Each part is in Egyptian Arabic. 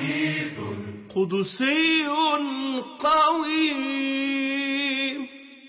حديث قدسي قويم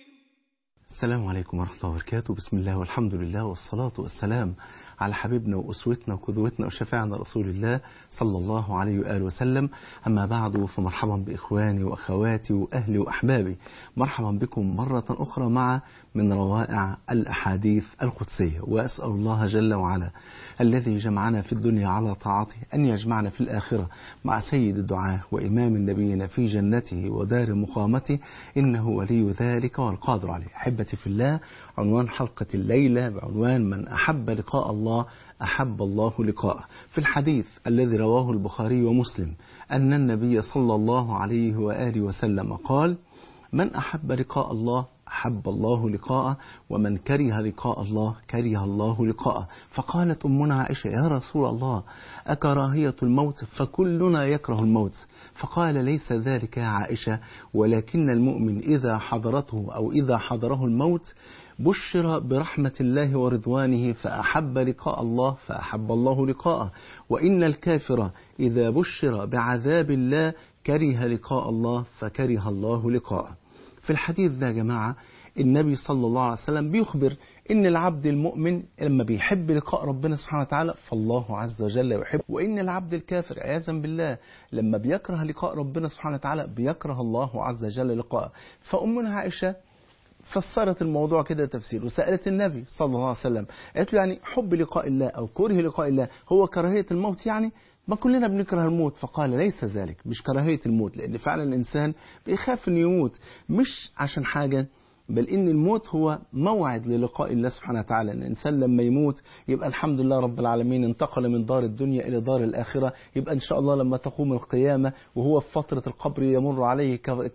السلام عليكم ورحمة الله وبركاته بسم الله والحمد لله والصلاة والسلام على حبيبنا وأسوتنا وقدوتنا وشفاعنا رسول الله صلى الله عليه وآله وسلم أما بعد فمرحبا بإخواني وأخواتي وأهلي وأحبابي مرحبا بكم مرة أخرى مع من روائع الأحاديث القدسية وأسأل الله جل وعلا الذي جمعنا في الدنيا على طاعته أن يجمعنا في الآخرة مع سيد الدعاة وإمام النبيين في جنته ودار مقامته إنه ولي ذلك والقادر عليه أحبتي في الله عنوان حلقة الليلة بعنوان من أحب لقاء الله أحب الله لقاءه في الحديث الذي رواه البخاري ومسلم أن النبي صلى الله عليه وآله وسلم قال من أحب لقاء الله أحب الله لقاءه ومن كره لقاء الله كره الله لقاءه فقالت أمنا عائشة يا رسول الله أكراهية الموت فكلنا يكره الموت فقال ليس ذلك يا عائشة ولكن المؤمن إذا حضرته أو إذا حضره الموت بشر برحمة الله ورضوانه فأحب لقاء الله فأحب الله لقاءه وإن الكافر إذا بشر بعذاب الله كره لقاء الله فكره الله لقاءه في الحديث ده يا جماعة النبي صلى الله عليه وسلم بيخبر ان العبد المؤمن لما بيحب لقاء ربنا سبحانه وتعالى فالله عز وجل يحب وان العبد الكافر عياذا بالله لما بيكره لقاء ربنا سبحانه وتعالى بيكره الله عز وجل لقاءه فامنا عائشه فسرت الموضوع كده تفسير وسألت النبي صلى الله عليه وسلم قالت له يعني حب لقاء الله أو كره لقاء الله هو كراهية الموت يعني ما كلنا بنكره الموت فقال ليس ذلك مش كراهية الموت لأن فعلا الإنسان بيخاف أن يموت مش عشان حاجة بل إن الموت هو موعد للقاء الله سبحانه وتعالى إن الإنسان لما يموت يبقى الحمد لله رب العالمين انتقل من دار الدنيا إلى دار الآخرة يبقى إن شاء الله لما تقوم القيامة وهو في فترة القبر يمر عليه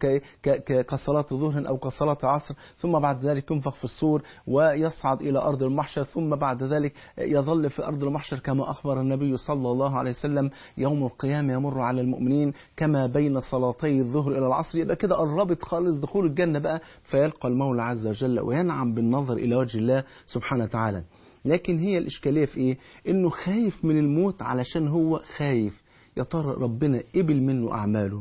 كصلاة ظهر أو كصلاة عصر ثم بعد ذلك ينفخ في الصور ويصعد إلى أرض المحشر ثم بعد ذلك يظل في أرض المحشر كما أخبر النبي صلى الله عليه وسلم يوم القيامة يمر على المؤمنين كما بين صلاتي الظهر إلى العصر يبقى كده قربت خالص دخول الجنة بقى فيلقى المولى عز وجل وينعم بالنظر إلى وجه الله سبحانه وتعالى لكن هي الإشكالية في إيه؟ إنه خايف من الموت علشان هو خايف يا ترى ربنا قبل منه أعماله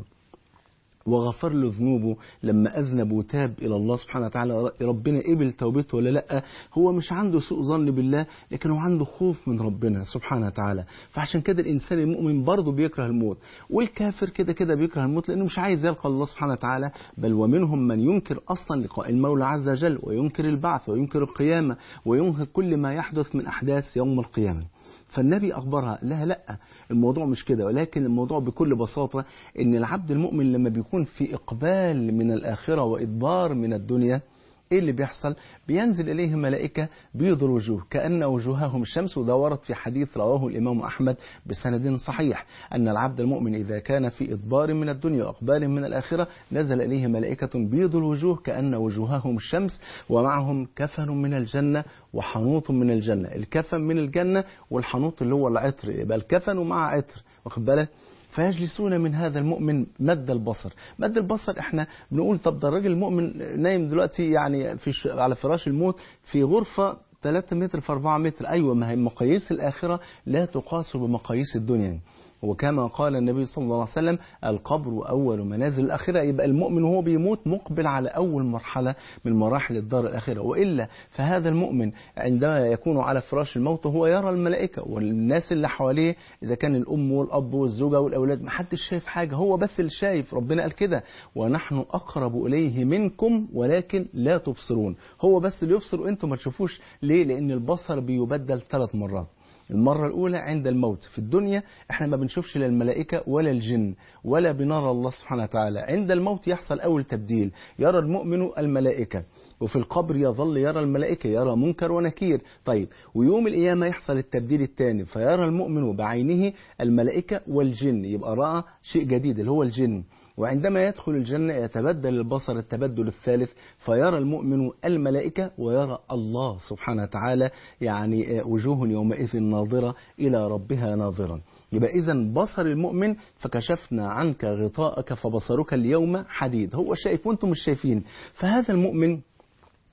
وغفر له ذنوبه لما أذنب وتاب إلى الله سبحانه وتعالى ربنا قبل توبته ولا لأ هو مش عنده سوء ظن بالله لكن هو عنده خوف من ربنا سبحانه وتعالى فعشان كده الإنسان المؤمن برضه بيكره الموت والكافر كده كده بيكره الموت لأنه مش عايز يلقى الله سبحانه وتعالى بل ومنهم من ينكر أصلا لقاء المولى عز وجل وينكر البعث وينكر القيامة وينكر كل ما يحدث من أحداث يوم القيامة فالنبي أخبرها لا لا الموضوع مش كده ولكن الموضوع بكل بساطة إن العبد المؤمن لما بيكون في إقبال من الآخرة وإدبار من الدنيا ايه اللي بيحصل بينزل اليه ملائكه بيض الوجوه كان وجوههم الشمس وده ورد في حديث رواه الامام احمد بسند صحيح ان العبد المؤمن اذا كان في ادبار من الدنيا واقبال من الاخره نزل اليه ملائكه بيض الوجوه كان وجوههم الشمس ومعهم كفن من الجنه وحنوط من الجنه الكفن من الجنه والحنوط اللي هو العطر يبقى الكفن ومع عطر واخد بالك فيجلسون من هذا المؤمن مد البصر مد البصر احنا بنقول طب ده الراجل المؤمن نايم دلوقتي يعني في ش... على فراش الموت في غرفة 3 متر في 4 متر أيوة ما هي مقاييس الآخرة لا تقاس بمقاييس الدنيا وكما قال النبي صلى الله عليه وسلم القبر أول منازل الآخرة يبقى المؤمن وهو بيموت مقبل على أول مرحلة من مراحل الدار الآخرة وإلا فهذا المؤمن عندما يكون على فراش الموت هو يرى الملائكة والناس اللي حواليه إذا كان الأم والأب والزوجة والأولاد ما حدش شايف حاجة هو بس اللي شايف ربنا قال كده ونحن أقرب إليه منكم ولكن لا تبصرون هو بس اللي يبصر وأنتم ما تشوفوش ليه لأن البصر بيبدل ثلاث مرات المرة الأولى عند الموت في الدنيا احنا ما بنشوفش لا الملائكة ولا الجن ولا بنرى الله سبحانه وتعالى عند الموت يحصل أول تبديل يرى المؤمن الملائكة وفي القبر يظل يرى الملائكة يرى منكر ونكير طيب ويوم القيامة يحصل التبديل الثاني فيرى المؤمن بعينه الملائكة والجن يبقى رأى شيء جديد اللي هو الجن وعندما يدخل الجنة يتبدل البصر التبدل الثالث فيرى المؤمن الملائكة ويرى الله سبحانه وتعالى يعني وجوه يومئذ ناظرة إلى ربها ناظرة يبقى إذا بصر المؤمن فكشفنا عنك غطاءك فبصرك اليوم حديد هو شايف وانتم مش شايفين فهذا المؤمن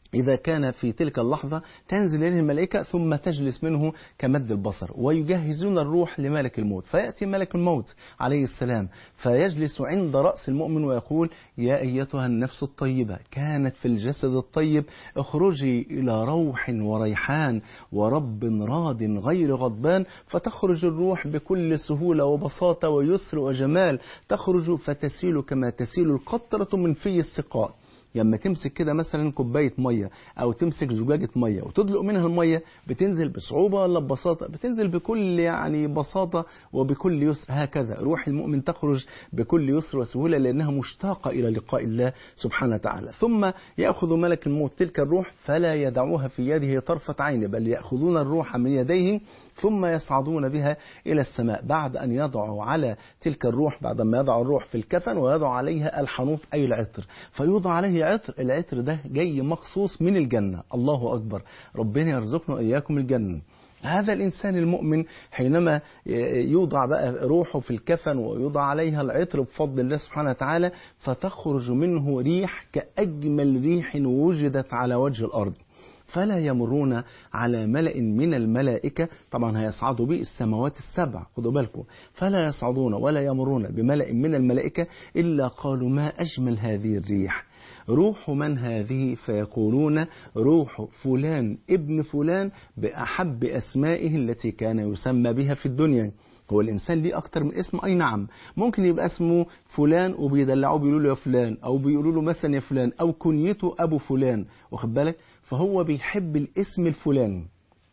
إذا كان في تلك اللحظة تنزل إليه الملائكة ثم تجلس منه كمد البصر ويجهزون الروح لملك الموت فيأتي ملك الموت عليه السلام فيجلس عند رأس المؤمن ويقول يا أيتها النفس الطيبة كانت في الجسد الطيب اخرجي إلى روح وريحان ورب راض غير غضبان فتخرج الروح بكل سهولة وبساطة ويسر وجمال تخرج فتسيل كما تسيل القطرة من في السقاء لما تمسك كده مثلا كوبايه ميه او تمسك زجاجه ميه وتدلق منها الميه بتنزل بصعوبه ولا ببساطه بتنزل بكل يعني بساطه وبكل يسر هكذا روح المؤمن تخرج بكل يسر وسهوله لانها مشتاقه الى لقاء الله سبحانه وتعالى ثم ياخذ ملك الموت تلك الروح فلا يدعوها في يده طرفه عين بل ياخذون الروح من يديه ثم يصعدون بها إلى السماء بعد أن يضعوا على تلك الروح بعد ما يضع الروح في الكفن ويضع عليها الحنوط أي العطر فيوضع عليه عطر العطر ده جاي مخصوص من الجنة الله أكبر ربنا يرزقنا إياكم الجنة هذا الإنسان المؤمن حينما يوضع بقى روحه في الكفن ويوضع عليها العطر بفضل الله سبحانه وتعالى فتخرج منه ريح كأجمل ريح وجدت على وجه الأرض فلا يمرون على ملأ من الملائكة طبعا هيصعدوا به السماوات السبع خدوا بالكم فلا يصعدون ولا يمرون بملأ من الملائكة إلا قالوا ما أجمل هذه الريح روح من هذه فيقولون روح فلان ابن فلان بأحب أسمائه التي كان يسمى بها في الدنيا هو الإنسان ليه أكتر من اسم أي نعم ممكن يبقى اسمه فلان وبيدلعوه بيقولوا له يا فلان أو بيقولوا له مثلا يا فلان أو كنيته أبو فلان واخد بالك فهو بيحب الاسم الفلاني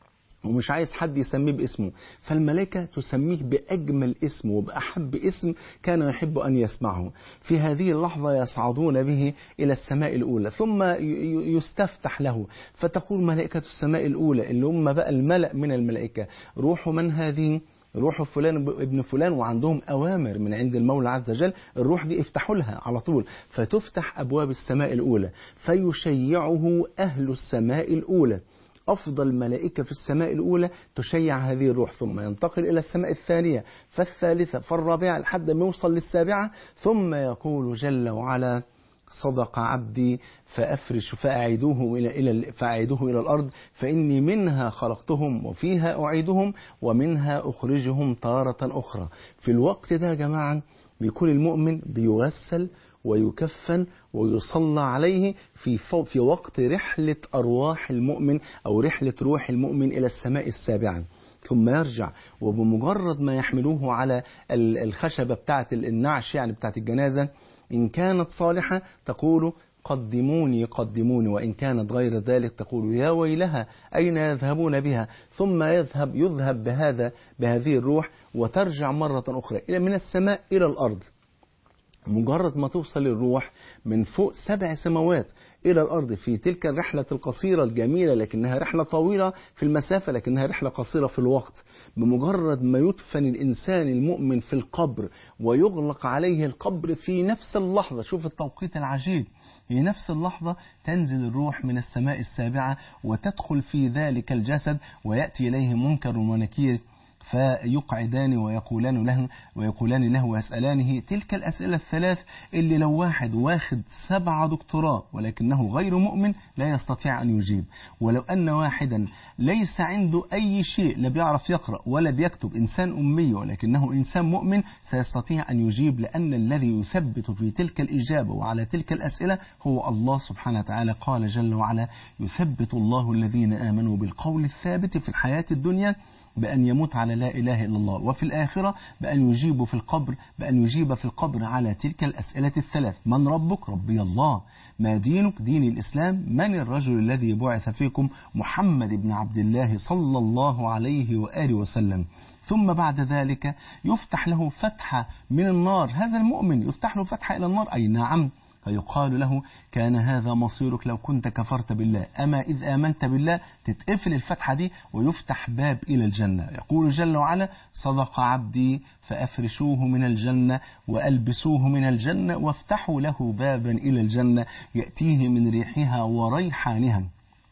ومش عايز حد يسميه باسمه فالملائكة تسميه بأجمل اسم وبأحب اسم كان يحب أن يسمعه في هذه اللحظة يصعدون به إلى السماء الأولى ثم يستفتح له فتقول ملائكة السماء الأولى اللي هم بقى الملأ من الملائكة روح من هذه روح فلان ابن فلان وعندهم أوامر من عند المولى عز وجل الروح دي افتحوا لها على طول فتفتح أبواب السماء الأولى فيشيعه أهل السماء الأولى أفضل ملائكة في السماء الأولى تشيع هذه الروح ثم ينتقل إلى السماء الثانية فالثالثة فالرابعة لحد ما يوصل للسابعة ثم يقول جل وعلا صدق عبدي فأفرش فأعيدوه إلى إلى فأعيدوه إلى الأرض فإني منها خلقتهم وفيها أعيدهم ومنها أخرجهم تارة أخرى في الوقت ده يا جماعة بيكون المؤمن بيغسل ويكفن ويصلى عليه في في وقت رحلة أرواح المؤمن أو رحلة روح المؤمن إلى السماء السابعة ثم يرجع وبمجرد ما يحملوه على الخشبة بتاعة النعش يعني بتاعة الجنازة إن كانت صالحة تقول قدموني قدموني وإن كانت غير ذلك تقول يا ويلها أين يذهبون بها ثم يذهب يذهب بهذا بهذه الروح وترجع مرة أخرى إلى من السماء إلى الأرض مجرد ما توصل الروح من فوق سبع سماوات إلى الأرض في تلك الرحلة القصيرة الجميلة لكنها رحلة طويلة في المسافة لكنها رحلة قصيرة في الوقت بمجرد ما يدفن الإنسان المؤمن في القبر ويغلق عليه القبر في نفس اللحظة شوف التوقيت العجيب في نفس اللحظة تنزل الروح من السماء السابعة وتدخل في ذلك الجسد ويأتي إليه منكر ونكير فيقعدان ويقولان له ويقولان له ويسألانه تلك الأسئلة الثلاث اللي لو واحد واخد سبعة دكتوراه ولكنه غير مؤمن لا يستطيع أن يجيب ولو أن واحدا ليس عنده أي شيء لا بيعرف يقرأ ولا بيكتب إنسان أمي ولكنه إنسان مؤمن سيستطيع أن يجيب لأن الذي يثبت في تلك الإجابة وعلى تلك الأسئلة هو الله سبحانه وتعالى قال جل وعلا يثبت الله الذين آمنوا بالقول الثابت في الحياة الدنيا بأن يموت على لا إله إلا الله وفي الآخرة بأن يجيب في القبر بأن يجيب في القبر على تلك الأسئلة الثلاث من ربك ربي الله ما دينك دين الإسلام من الرجل الذي بعث فيكم محمد بن عبد الله صلى الله عليه وآله وسلم ثم بعد ذلك يفتح له فتحة من النار هذا المؤمن يفتح له فتحة إلى النار أي نعم فيقال له كان هذا مصيرك لو كنت كفرت بالله أما إذ آمنت بالله تتقفل الفتحة دي ويفتح باب إلى الجنة يقول جل وعلا صدق عبدي فأفرشوه من الجنة وألبسوه من الجنة وافتحوا له بابا إلى الجنة يأتيه من ريحها وريحانها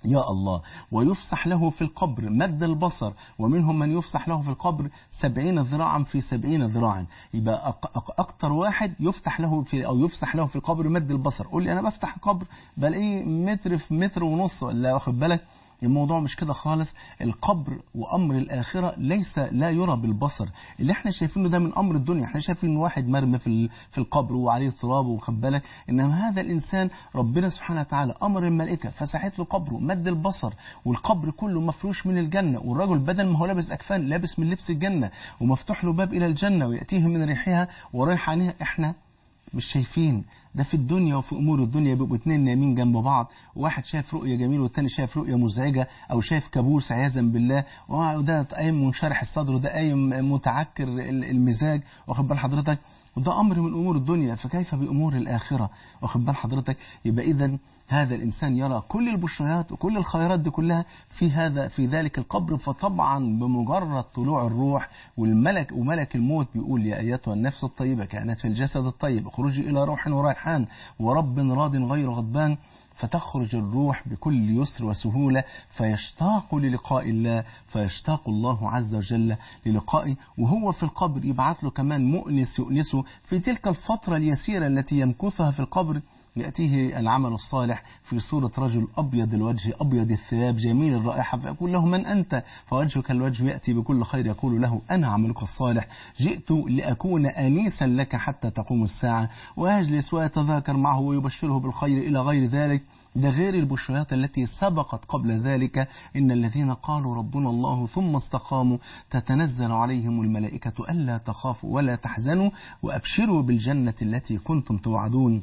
يا الله ويفسح له في القبر مد البصر ومنهم من يفسح له في القبر سبعين ذراعا في سبعين ذراعا يبقى أق أق أكتر واحد يفتح له في أو يفسح له في القبر مد البصر قول لي أنا بفتح القبر بلاقيه متر في متر ونص ولا واخد بالك الموضوع مش كده خالص القبر وامر الاخره ليس لا يرى بالبصر اللي احنا شايفينه ده من امر الدنيا احنا شايفين ان واحد مرمي في في القبر وعليه تراب وخد بالك انما هذا الانسان ربنا سبحانه وتعالى امر الملائكه فسحت له قبره مد البصر والقبر كله مفروش من الجنه والرجل بدل ما هو لابس اكفان لابس من لبس الجنه ومفتوح له باب الى الجنه وياتيه من ريحها ورايح عليها احنا مش شايفين ده في الدنيا وفي امور الدنيا بيبقوا اتنين نايمين جنب بعض واحد شايف رؤيه جميله والتاني شايف رؤيه مزعجه او شايف كابوس عياذا بالله وده قايم منشرح الصدر وده قايم متعكر المزاج واخد بال حضرتك وده امر من امور الدنيا فكيف بامور الاخره واخد بال حضرتك يبقى اذا هذا الانسان يرى كل البشريات وكل الخيرات دي كلها في هذا في ذلك القبر فطبعا بمجرد طلوع الروح والملك وملك الموت بيقول يا ايتها النفس الطيبه كانت في الجسد الطيب اخرجي الى روح وريحان ورب راض غير غضبان فتخرج الروح بكل يسر وسهولة فيشتاق للقاء الله فيشتاق الله عز وجل للقائه وهو في القبر يبعث له كمان مؤنس يؤنسه في تلك الفترة اليسيرة التي يمكثها في القبر يأتيه العمل الصالح في صورة رجل أبيض الوجه أبيض الثياب جميل الرائحة فيقول له من أنت فوجهك الوجه يأتي بكل خير يقول له أنا عملك الصالح جئت لأكون أنيسا لك حتى تقوم الساعة ويجلس ويتذاكر معه ويبشره بالخير إلى غير ذلك ده غير البشريات التي سبقت قبل ذلك إن الذين قالوا ربنا الله ثم استقاموا تتنزل عليهم الملائكة ألا تخافوا ولا تحزنوا وأبشروا بالجنة التي كنتم توعدون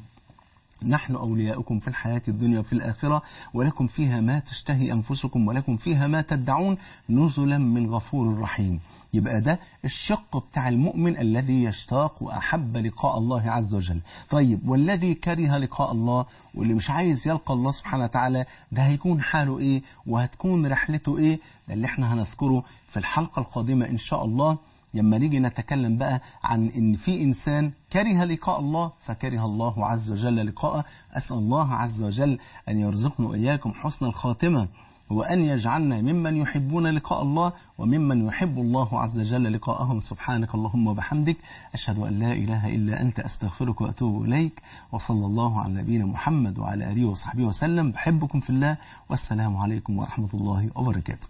نحن أولياؤكم في الحياة الدنيا وفي الآخرة ولكم فيها ما تشتهي أنفسكم ولكم فيها ما تدعون نزلا من غفور رحيم يبقى ده الشق بتاع المؤمن الذي يشتاق وأحب لقاء الله عز وجل طيب والذي كره لقاء الله واللي مش عايز يلقى الله سبحانه وتعالى ده هيكون حاله إيه وهتكون رحلته إيه ده اللي احنا هنذكره في الحلقة القادمة إن شاء الله لما نيجي نتكلم بقى عن ان في انسان كره لقاء الله فكره الله عز وجل لقاءه اسال الله عز وجل ان يرزقنا واياكم حسن الخاتمه وأن يجعلنا ممن يحبون لقاء الله وممن يحب الله عز وجل لقاءهم سبحانك اللهم وبحمدك أشهد أن لا إله إلا أنت أستغفرك وأتوب إليك وصلى الله على نبينا محمد وعلى آله وصحبه وسلم بحبكم في الله والسلام عليكم ورحمة الله وبركاته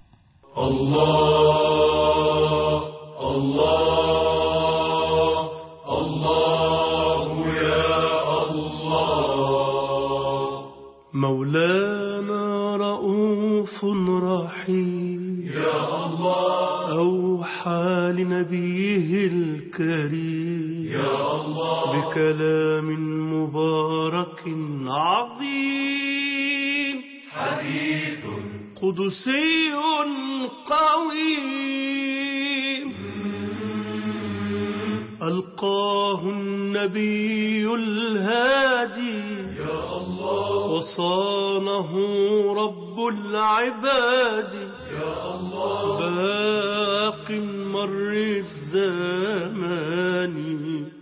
الله الله الله يا الله مولانا رؤوف رحيم يا الله أوحى لنبيه الكريم يا الله بكلام مبارك عظيم حديث قدسي قويم ألقاه النبي الهادي يا الله وصانه رب العباد يا الله باق مر الزمان